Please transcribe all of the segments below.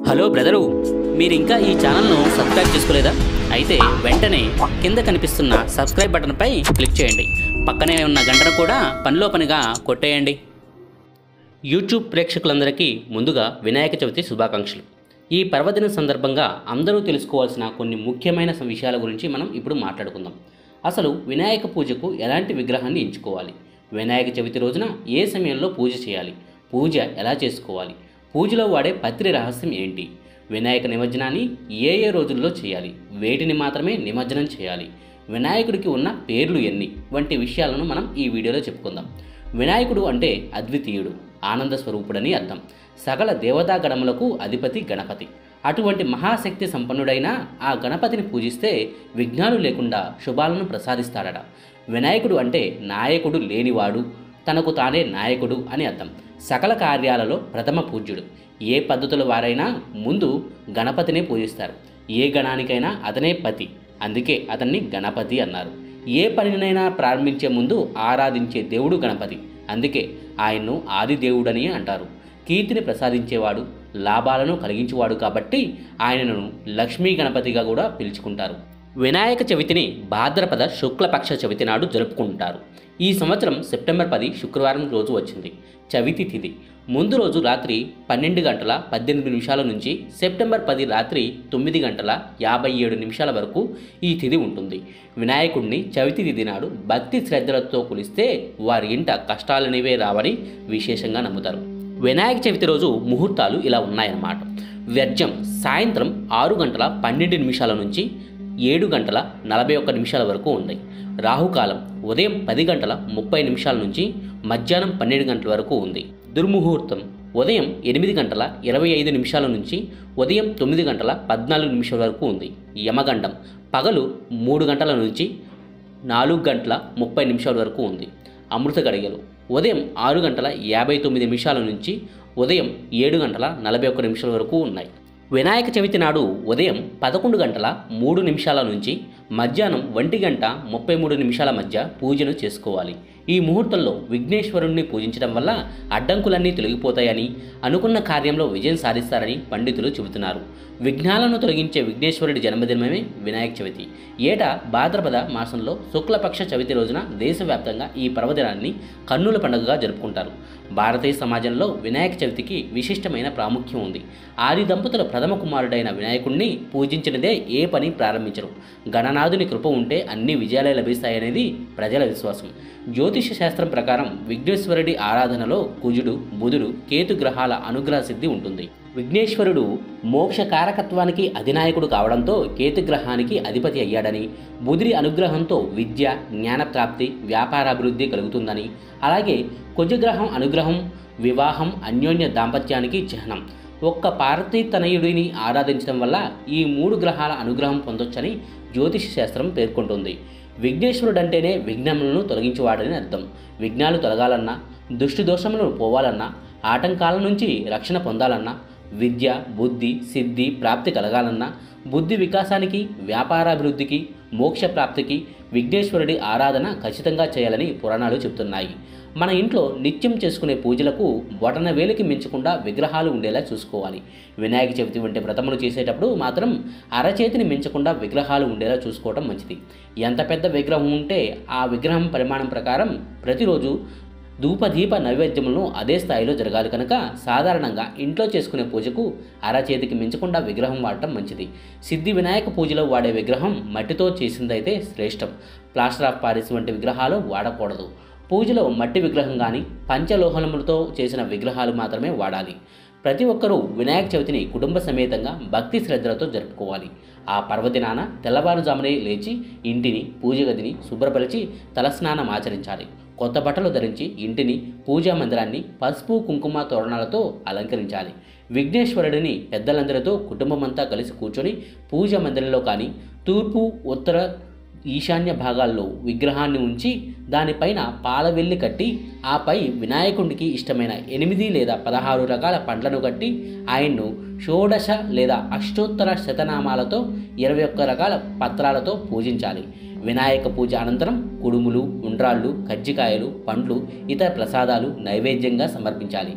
hello brother మీరు ఇంకా ఈ ఛానల్ను సబ్స్క్రైబ్ చేసుకోలేదా అయితే వెంటనే కింద కనిపిస్తున్న సబ్స్క్రైబ్ బటన్పై క్లిక్ చేయండి పక్కనే ఉన్న గంటను కూడా పనిలో పనిగా కొట్టేయండి యూట్యూబ్ ప్రేక్షకులందరికీ ముందుగా వినాయక చవితి శుభాకాంక్షలు ఈ పర్వదిన సందర్భంగా అందరూ తెలుసుకోవాల్సిన కొన్ని ముఖ్యమైన విషయాల గురించి మనం ఇప్పుడు మాట్లాడుకుందాం అసలు వినాయక పూజకు ఎలాంటి విగ్రహాన్ని ఎంచుకోవాలి వినాయక చవితి రోజున ఏ సమయంలో పూజ చేయాలి పూజ ఎలా చేసుకోవాలి పూజలో వాడే పత్రి రహస్యం ఏంటి వినాయక నిమజ్జనాన్ని ఏ ఏ రోజుల్లో చేయాలి వేటిని మాత్రమే నిమజ్జనం చేయాలి వినాయకుడికి ఉన్న పేర్లు ఎన్ని వంటి విషయాలను మనం ఈ వీడియోలో చెప్పుకుందాం వినాయకుడు అంటే అద్వితీయుడు ఆనంద స్వరూపుడని అర్థం సకల దేవతా గణములకు అధిపతి గణపతి అటువంటి మహాశక్తి సంపన్నుడైన ఆ గణపతిని పూజిస్తే విఘ్నాలు లేకుండా శుభాలను ప్రసాదిస్తాడట వినాయకుడు అంటే నాయకుడు లేనివాడు తనకు తానే నాయకుడు అని అర్థం సకల కార్యాలలో ప్రథమ పూజ్యుడు ఏ పద్ధతుల వారైనా ముందు గణపతినే పూజిస్తారు ఏ గణానికైనా అతనే పతి అందుకే అతన్ని గణపతి అన్నారు ఏ పనినైనా ప్రారంభించే ముందు ఆరాధించే దేవుడు గణపతి అందుకే ఆయన్ను ఆది దేవుడని అంటారు కీర్తిని ప్రసాదించేవాడు లాభాలను కలిగించేవాడు కాబట్టి ఆయనను లక్ష్మీ గణపతిగా కూడా పిలుచుకుంటారు వినాయక చవితిని భాద్రపద శుక్లపక్ష చవితి నాడు జరుపుకుంటారు ఈ సంవత్సరం సెప్టెంబర్ పది శుక్రవారం రోజు వచ్చింది చవితి తిథి ముందు రోజు రాత్రి పన్నెండు గంటల పద్దెనిమిది నిమిషాల నుంచి సెప్టెంబర్ పది రాత్రి తొమ్మిది గంటల యాభై ఏడు నిమిషాల వరకు ఈ తిథి ఉంటుంది వినాయకుడిని చవితి తిథి నాడు భక్తి శ్రద్ధలతో కొలిస్తే వారి ఇంట కష్టాలనేవే రావని విశేషంగా నమ్ముతారు వినాయక చవితి రోజు ముహూర్తాలు ఇలా ఉన్నాయన్నమాట వ్యర్జం సాయంత్రం ఆరు గంటల పన్నెండు నిమిషాల నుంచి ఏడు గంటల నలభై ఒక్క నిమిషాల వరకు ఉన్నాయి రాహుకాలం ఉదయం పది గంటల ముప్పై నిమిషాల నుంచి మధ్యాహ్నం పన్నెండు గంటల వరకు ఉంది దుర్ముహూర్తం ఉదయం ఎనిమిది గంటల ఇరవై ఐదు నిమిషాల నుంచి ఉదయం తొమ్మిది గంటల పద్నాలుగు నిమిషాల వరకు ఉంది యమగండం పగలు మూడు గంటల నుంచి నాలుగు గంటల ముప్పై నిమిషాల వరకు ఉంది అమృత గడియలు ఉదయం ఆరు గంటల యాభై తొమ్మిది నిమిషాల నుంచి ఉదయం ఏడు గంటల నలభై ఒక్క నిమిషాల వరకు ఉన్నాయి వినాయక చవితి నాడు ఉదయం పదకొండు గంటల మూడు నిమిషాల నుంచి మధ్యాహ్నం ఒంటి గంట ముప్పై మూడు నిమిషాల మధ్య పూజను చేసుకోవాలి ఈ ముహూర్తంలో విఘ్నేశ్వరుణ్ణి పూజించడం వల్ల అడ్డంకులన్నీ తొలగిపోతాయని అనుకున్న కార్యంలో విజయం సాధిస్తారని పండితులు చెబుతున్నారు విఘ్నాలను తొలగించే విఘ్నేశ్వరుడి జన్మదినమే వినాయక చవితి ఏటా భాద్రపద మాసంలో శుక్లపక్ష చవితి రోజున దేశవ్యాప్తంగా ఈ పర్వదినాన్ని కన్నుల పండుగగా జరుపుకుంటారు భారతీయ సమాజంలో వినాయక చవితికి విశిష్టమైన ప్రాముఖ్యం ఉంది ఆది దంపతుల ప్రథమ కుమారుడైన వినాయకుడిని పూజించినదే ఏ పని ప్రారంభించరు గణనాథుని కృప ఉంటే అన్ని విజయాలే లభిస్తాయనేది ప్రజల విశ్వాసం జ్యోతిష శాస్త్రం ప్రకారం విఘ్నేశ్వరుడి ఆరాధనలో కుజుడు బుధుడు కేతు గ్రహాల అనుగ్రహ సిద్ధి ఉంటుంది విఘ్నేశ్వరుడు మోక్ష కారకత్వానికి అధినాయకుడు కావడంతో కేతుగ్రహానికి అధిపతి అయ్యాడని బుధుడి అనుగ్రహంతో విద్య జ్ఞానప్రాప్తి వ్యాపారాభివృద్ధి కలుగుతుందని అలాగే కుజగ్రహం అనుగ్రహం వివాహం అన్యోన్య దాంపత్యానికి చిహ్నం ఒక్క పార్వతీ తనయుడిని ఆరాధించడం వల్ల ఈ మూడు గ్రహాల అనుగ్రహం పొందొచ్చని జ్యోతిష శాస్త్రం పేర్కొంటుంది విఘ్నేశ్వరుడంటేనే విఘ్నములను తొలగించేవాడని అర్థం విఘ్నాలు తొలగాలన్నా దుష్టి దోషములను పోవాలన్నా ఆటంకాల నుంచి రక్షణ పొందాలన్నా విద్య బుద్ధి సిద్ధి ప్రాప్తి కలగాలన్నా బుద్ధి వికాసానికి వ్యాపారాభివృద్ధికి మోక్ష ప్రాప్తికి విఘ్నేశ్వరుడి ఆరాధన ఖచ్చితంగా చేయాలని పురాణాలు చెబుతున్నాయి మన ఇంట్లో నిత్యం చేసుకునే పూజలకు బొటన వేలికి మించకుండా విగ్రహాలు ఉండేలా చూసుకోవాలి వినాయక చవితి వంటి వ్రతములు చేసేటప్పుడు మాత్రం అరచేతిని మించకుండా విగ్రహాలు ఉండేలా చూసుకోవడం మంచిది ఎంత పెద్ద విగ్రహం ఉంటే ఆ విగ్రహం పరిమాణం ప్రకారం ప్రతిరోజు ధూపదీప నైవేద్యములను అదే స్థాయిలో జరగాలి కనుక సాధారణంగా ఇంట్లో చేసుకునే పూజకు అరచేతికి మించకుండా విగ్రహం వాడటం మంచిది సిద్ధి వినాయక పూజలో వాడే విగ్రహం మట్టితో చేసిందైతే శ్రేష్టం ప్లాస్టర్ ఆఫ్ పారిస్ వంటి విగ్రహాలు వాడకూడదు పూజలో మట్టి విగ్రహం కానీ పంచలోహనములతో చేసిన విగ్రహాలు మాత్రమే వాడాలి ప్రతి ఒక్కరూ వినాయక చవితిని కుటుంబ సమేతంగా భక్తి శ్రద్ధలతో జరుపుకోవాలి ఆ పర్వదినాన తెల్లవారుజామునే లేచి ఇంటిని పూజ గదిని శుభ్రపరిచి తలస్నానం ఆచరించాలి కొత్త బట్టలు ధరించి ఇంటిని పూజా మందిరాన్ని పసుపు కుంకుమ తోరణాలతో అలంకరించాలి విఘ్నేశ్వరుడిని పెద్దలందరితో కుటుంబమంతా కలిసి కూర్చొని పూజ మందిరంలో కానీ తూర్పు ఉత్తర ఈశాన్య భాగాల్లో విగ్రహాన్ని ఉంచి దానిపైన పాలవెల్లి కట్టి ఆపై వినాయకుడికి ఇష్టమైన ఎనిమిది లేదా పదహారు రకాల పండ్లను కట్టి ఆయన్ను షోడశ లేదా అష్టోత్తర శతనామాలతో ఇరవై ఒక్క రకాల పత్రాలతో పూజించాలి వినాయక పూజ అనంతరం కుడుములు ఉండ్రాళ్ళు కజ్జికాయలు పండ్లు ఇతర ప్రసాదాలు నైవేద్యంగా సమర్పించాలి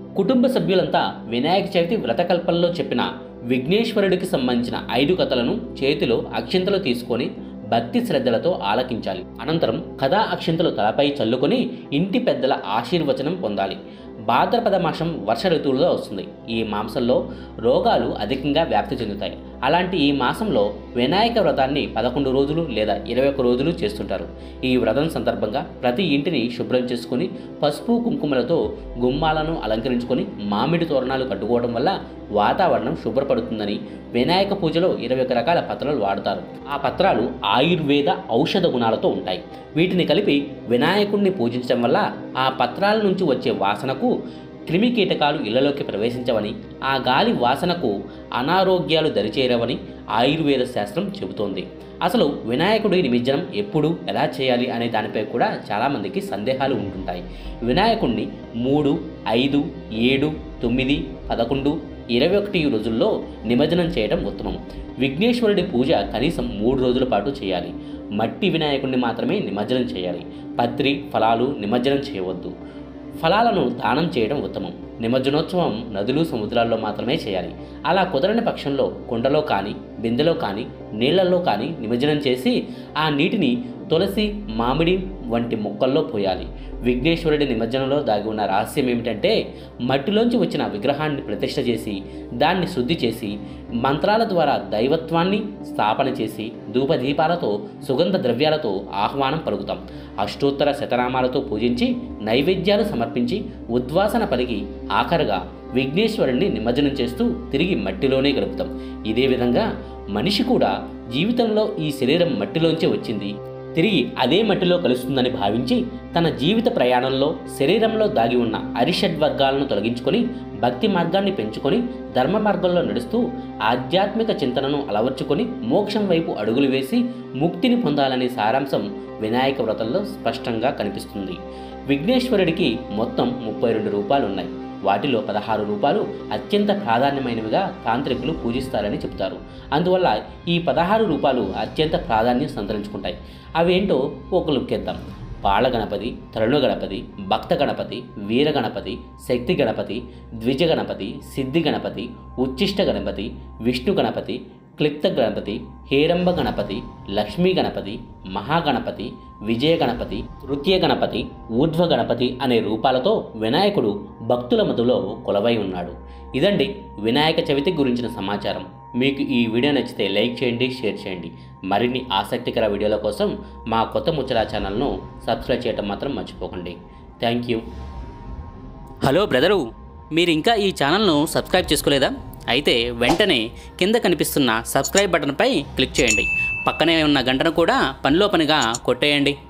కుటుంబ సభ్యులంతా వినాయక చవితి వ్రతకల్పంలో చెప్పిన విఘ్నేశ్వరుడికి సంబంధించిన ఐదు కథలను చేతిలో అక్షింతలు తీసుకొని భక్తి శ్రద్ధలతో ఆలకించాలి అనంతరం కథా అక్షింతలు తలపై చల్లుకొని ఇంటి పెద్దల ఆశీర్వచనం పొందాలి భాద్రపద మాసం వర్ష ఋతువులో వస్తుంది ఈ మాంసంలో రోగాలు అధికంగా వ్యాప్తి చెందుతాయి అలాంటి ఈ మాసంలో వినాయక వ్రతాన్ని పదకొండు రోజులు లేదా ఇరవై ఒక్క రోజులు చేస్తుంటారు ఈ వ్రతం సందర్భంగా ప్రతి ఇంటిని శుభ్రం చేసుకుని పసుపు కుంకుమలతో గుమ్మాలను అలంకరించుకొని మామిడి తోరణాలు కట్టుకోవడం వల్ల వాతావరణం శుభ్రపడుతుందని వినాయక పూజలో ఇరవై ఒక రకాల పత్రాలు వాడతారు ఆ పత్రాలు ఆయుర్వేద ఔషధ గుణాలతో ఉంటాయి వీటిని కలిపి వినాయకుడిని పూజించడం వల్ల ఆ పత్రాల నుంచి వచ్చే వాసనకు క్రిమి కీటకాలు ఇళ్లలోకి ప్రవేశించవని ఆ గాలి వాసనకు అనారోగ్యాలు దరిచేరవని ఆయుర్వేద శాస్త్రం చెబుతోంది అసలు వినాయకుడి నిమజ్జనం ఎప్పుడు ఎలా చేయాలి అనే దానిపై కూడా చాలామందికి సందేహాలు ఉంటుంటాయి వినాయకుడిని మూడు ఐదు ఏడు తొమ్మిది పదకొండు ఇరవై ఒకటి రోజుల్లో నిమజ్జనం చేయడం ఉత్తమం విఘ్నేశ్వరుడి పూజ కనీసం మూడు రోజుల పాటు చేయాలి మట్టి వినాయకుడిని మాత్రమే నిమజ్జనం చేయాలి పత్రి ఫలాలు నిమజ్జనం చేయవద్దు ఫలాలను దానం చేయడం ఉత్తమం నిమజ్జనోత్సవం నదులు సముద్రాల్లో మాత్రమే చేయాలి అలా కుదరని పక్షంలో కుండలో కానీ బిందెలో కానీ నీళ్లలో కానీ నిమజ్జనం చేసి ఆ నీటిని తులసి మామిడి వంటి మొక్కల్లో పోయాలి విఘ్నేశ్వరుడి నిమజ్జనంలో దాగి ఉన్న రహస్యం ఏమిటంటే మట్టిలోంచి వచ్చిన విగ్రహాన్ని ప్రతిష్ఠ చేసి దాన్ని శుద్ధి చేసి మంత్రాల ద్వారా దైవత్వాన్ని స్థాపన చేసి ధూపదీపాలతో సుగంధ ద్రవ్యాలతో ఆహ్వానం పలుకుతాం అష్టోత్తర శతనామాలతో పూజించి నైవేద్యాలు సమర్పించి ఉద్వాసన పలికి ఆఖరుగా విఘ్నేశ్వరుణ్ణి నిమజ్జనం చేస్తూ తిరిగి మట్టిలోనే గడుపుతాం ఇదే విధంగా మనిషి కూడా జీవితంలో ఈ శరీరం మట్టిలోంచే వచ్చింది తిరిగి అదే మట్టిలో కలుస్తుందని భావించి తన జీవిత ప్రయాణంలో శరీరంలో దాగి ఉన్న అరిషడ్ వర్గాలను తొలగించుకొని భక్తి మార్గాన్ని పెంచుకొని ధర్మ మార్గంలో నడుస్తూ ఆధ్యాత్మిక చింతనను అలవర్చుకొని మోక్షం వైపు అడుగులు వేసి ముక్తిని పొందాలనే సారాంశం వినాయక వ్రతంలో స్పష్టంగా కనిపిస్తుంది విఘ్నేశ్వరుడికి మొత్తం ముప్పై రెండు రూపాయలు ఉన్నాయి వాటిలో పదహారు రూపాయలు అత్యంత ప్రాధాన్యమైనవిగా తాంత్రికులు పూజిస్తారని చెబుతారు అందువల్ల ఈ పదహారు రూపాయలు అత్యంత ప్రాధాన్యం సంతరించుకుంటాయి అవేంటో ఒక లుక్కేద్దాం బాల గణపతి తరుణ గణపతి భక్త గణపతి వీర గణపతి శక్తి గణపతి ద్విజ గణపతి సిద్ధి గణపతి ఉచ్చిష్ట గణపతి విష్ణు గణపతి క్లిప్త గణపతి హేరంబ గణపతి లక్ష్మీ గణపతి మహాగణపతి విజయ గణపతి తృతీయ గణపతి ఊర్ధ్వ గణపతి అనే రూపాలతో వినాయకుడు భక్తుల మధ్యలో కొలవై ఉన్నాడు ఇదండి వినాయక చవితి గురించిన సమాచారం మీకు ఈ వీడియో నచ్చితే లైక్ చేయండి షేర్ చేయండి మరిన్ని ఆసక్తికర వీడియోల కోసం మా కొత్త ముచ్చరా ఛానల్ను సబ్స్క్రైబ్ చేయడం మాత్రం మర్చిపోకండి థ్యాంక్ యూ హలో బ్రదరు మీరు ఇంకా ఈ ఛానల్ను సబ్స్క్రైబ్ చేసుకోలేదా అయితే వెంటనే కింద కనిపిస్తున్న సబ్స్క్రైబ్ బటన్పై క్లిక్ చేయండి పక్కనే ఉన్న గంటను కూడా పనిలో పనిగా కొట్టేయండి